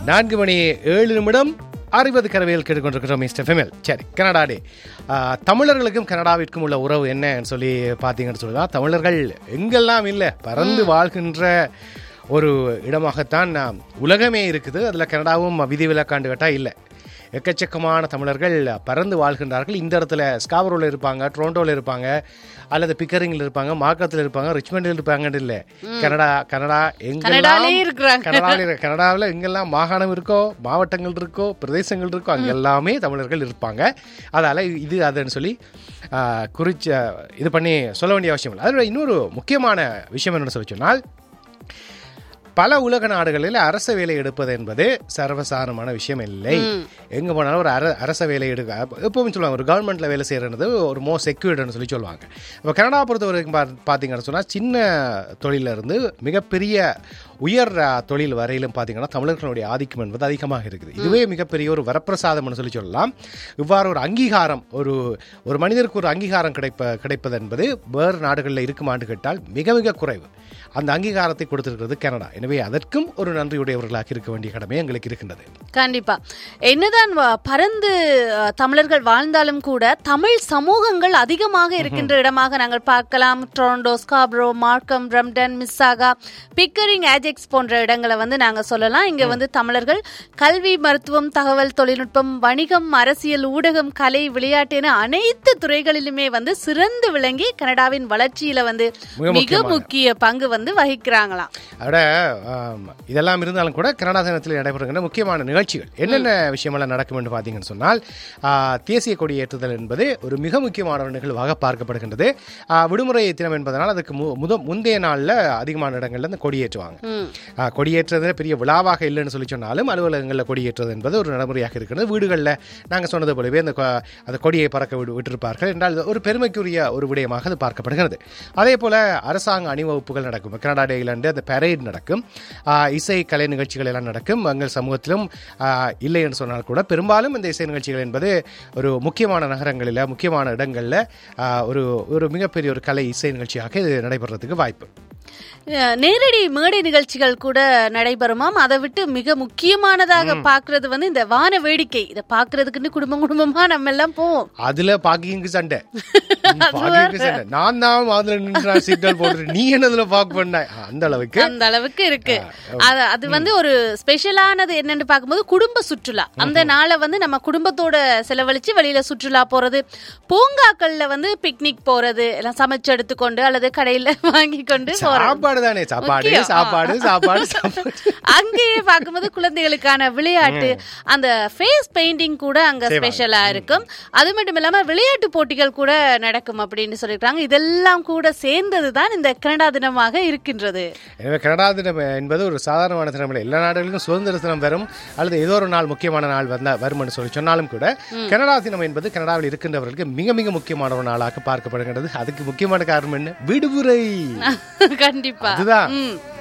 நான்கு மணி ஏழு நிமிடம் அறுபது கரவையில் கேட்டுக்கொண்டிருக்கிறோம் மிஸ்டர் ஃபெமில் சரி கனடா டே ஆ, தமிழர்களுக்கும் கனடாவிற்கும் உள்ள உறவு என்னன்னு சொல்லி பார்த்தீங்கன்னு சொல்லலாம் தமிழர்கள் எங்கெல்லாம் இல்லை பறந்து வாழ்கின்ற ஒரு இடமாகத்தான் ஆ, உலகமே இருக்குது அதில் கனடாவும் விதிவிலக்காண்டு கேட்டால் இல்லை எக்கச்சக்கமான தமிழர்கள் பறந்து வாழ்கின்றார்கள் இந்த இடத்துல ஸ்காவரோவில் இருப்பாங்க டொரண்டோவில் இருப்பாங்க அல்லது பிக்கரிங்கில் இருப்பாங்க மார்க்கத்தில் இருப்பாங்க ரிச்மண்டில் இருப்பாங்கன்னு இல்லை கனடா கனடா எங்கெல்லாம் கனடாலே இருக்கிறாங்க. கனடாவில் கனடாவில் எங்கெல்லாம் மாகாணம் இருக்கோ மாவட்டங்கள் இருக்கோ பிரதேசங்கள் இருக்கோ அங்கே எல்லாமே தமிழர்கள் இருப்பாங்க அதால் இது அதுன்னு சொல்லி ஆ, குறிச்ச இது பண்ணி சொல்ல வேண்டிய அவசியம் இல்லை அதோட இன்னொரு முக்கியமான விஷயம் என்னன்னு சொல்லி சொன்னால் பல உலக நாடுகளில் அரச வேலை எடுப்பது என்பது சர்வசாதாரணமான விஷயம் இல்லை எங்க போனாலும் ஒரு அர அரச வேலை எடுக்க எப்பவும் சொல்லுவாங்க ஒரு கவர்மெண்ட்ல வேலை செய்யறது ஒரு மோ செக்யூர்டுன்னு சொல்லி சொல்லுவாங்க இப்போ கனடா பொறுத்த வரைக்கும் பா- பார்த்தீங்கன்னு சொன்னால் சின்ன தொழில இருந்து மிகப்பெரிய உயர் அ, தொழில் வரையிலும் பார்த்தீங்கன்னா தமிழர்களுடைய ஆதிக்கம் என்பது அதிகமாக இருக்குது இதுவே மிகப்பெரிய ஒரு வரப்பிரசாதம்னு சொல்லி சொல்லலாம் இவ்வாறு ஒரு அங்கீகாரம் ஒரு ஒரு மனிதருக்கு ஒரு அங்கீகாரம் கிடைப்ப கிடைப்பது என்பது வேறு நாடுகளில் இருக்குமான்னு கேட்டால் மிக மிக குறைவு அந்த அங்கீகாரத்தை கொடுத்திருக்கிறது கனடா எனவே அதற்கும் ஒரு நன்றியுடையவர்களாக இருக்க வேண்டிய கடமை எங்களுக்கு இருக்கின்றது கண்டிப்பா என்னதான் வ- பரந்து அஹ், தமிழர்கள் வாழ்ந்தாலும் கூட தமிழ் சமூகங்கள் அதிகமாக இருக்கின்ற இடமாக நாங்கள் பார்க்கலாம் Toronto Scarborough Markham Brampton Mississauga Pickering Ajax போன்ற இடங்களை வந்து நாங்க சொல்லலாம் இங்க வந்து தமிழர்கள் கல்வி மருத்துவம் தகவல் தொழில்நுட்பம் வணிகம் அரசியல் ஊடகம் கலை விளையாட்டு என அனைத்து துறைகளிலுமே வந்து சிறந்து விளங்கி கனடாவின் வளர்ச்சியில வந்து மிக மிக முக்கிய பங்கு வந்து வகிக்கிறாங்களாம் அதோட ஆம், இதெல்லாம் இருந்தாலும் கூட கனடா தினத்தில் நடைபெறுகின்ற முக்கியமான நிகழ்ச்சிகள் என்னென்ன விஷயமெல்லாம் நடக்கும் என்று பார்த்தீங்கன்னு சொன்னால் ஆ, தேசிய கொடியேற்றுதல் என்பது ஒரு மிக முக்கியமான ஒரு நிகழ்வாக பார்க்கப்படுகின்றது ஆ, விடுமுறை தினம் என்பதனால் அதுக்கு மு- முத முந்தைய நாளில் அதிகமான இடங்கள்ல இந்த கொடியேற்றுவாங்க ம். ஆ, கொடியேற்றுறது பெரிய விழாவாக இல்லைன்னு சொல்லி சொன்னாலும் அலுவலகங்களில் கொடியேற்றுவது என்பது ஒரு நடைமுறையாக இருக்கிறது வீடுகளில் நாங்கள் சொன்னது போலவே அந்த கொ- அந்த கொடியை பறக்க விடு விட்டிருப்பார்கள் என்றால் இது ஒரு பெருமைக்குரிய ஒரு விடயமாக அது பார்க்கப்படுகிறது அதே போல அரசாங்க அணிவகுப்புகள் நடக்கும் கனடா டேயிலாண்டு அந்த பெரேட் நடக்கும் ஆ, இசை கலை நிகழ்ச்சிகள் எல்லாம் நடக்கும் எங்கள் சமூகத்திலும் ஆ, இல்லை என்று சொன்னால் கூட பெரும்பாலும் இந்த இசை நிகழ்ச்சிகள் என்பது ஒரு முக்கியமான நகரங்களில் முக்கியமான இடங்களில் ஒரு ஒரு மிகப்பெரிய ஒரு கலை இசை நிகழ்ச்சியாக இது நடைபெறதுக்கு வாய்ப்பு அஹ் நேரடி மேடை நிகழ்ச்சிகள் கூட நடைபெறுமாம் அதை விட்டு மிக முக்கியமானதாக பாக்குறது வந்து இந்த வான வேடிக்கை இதை பாக்குறதுக்குன்னு குடும்பம் குடும்பமா நம்ம எல்லாம் போவோம் அதுல பாக்கிங்க்கு சண்டை பாக்கிங்க்கு சண்டை நான் தான் அதுல நின்றா சிக்னல் போட்டு நீ என்னதுல பாக் பண்ண அந்த அளவுக்கு அந்த அளவுக்கு இருக்கு அது அது வந்து ஒரு ஸ்பெஷலானது என்னன்னு பார்க்கும்போது குடும்ப சுற்றுலா அந்த நாளை வந்து நம்ம குடும்பத்தோட செலவழிச்சு வெளியில சுற்றுலா போறது பூங்காக்கள்ல வந்து பிக்னிக் போறது எல்லாம் சமைச்சு எடுத்துக்கொண்டு அல்லது கடையில வாங்கி கொண்டு போறது சாப்பாடு தானே சாப்பாடு முக்கியம். சாப்பாடு சாப்பாடு சாப்பாடு அங்கேயே பார்க்கும்போது குழந்தைகளுக்கான விளையாட்டு அந்த ஃபேஸ் பெயிண்டிங் கூட அங்க ஸ்பெஷலா இருக்கும் அது மட்டும் இல்லாம விளையாட்டு போட்டிகள் கூட நடக்கும் அப்படின்னு சொல்லிருக்காங்க இதெல்லாம் கூட சேர்ந்தது தான் இந்த கனடா தினமாக இருக்கின்றது எனவே கனடா தினம் என்பது ஒரு சாதாரணமான தினம் இல்லை எல்லா நாடுகளுக்கும் சுதந்திர தினம் வரும் அல்லது ஏதோ ஒரு நாள் முக்கியமான நாள் வந்தா வரும்னு சொல்லி சொன்னாலும் கூட கனடா தினம் என்பது கனடாவில் இருக்கின்றவர்களுக்கு மிக மிக முக்கியமான ஒரு நாளாக பார்க்கப்படுகிறது அதுக்கு முக்கியமான காரணம் என்ன விடுமுறை கண்டிப்பா அதுதான் ம்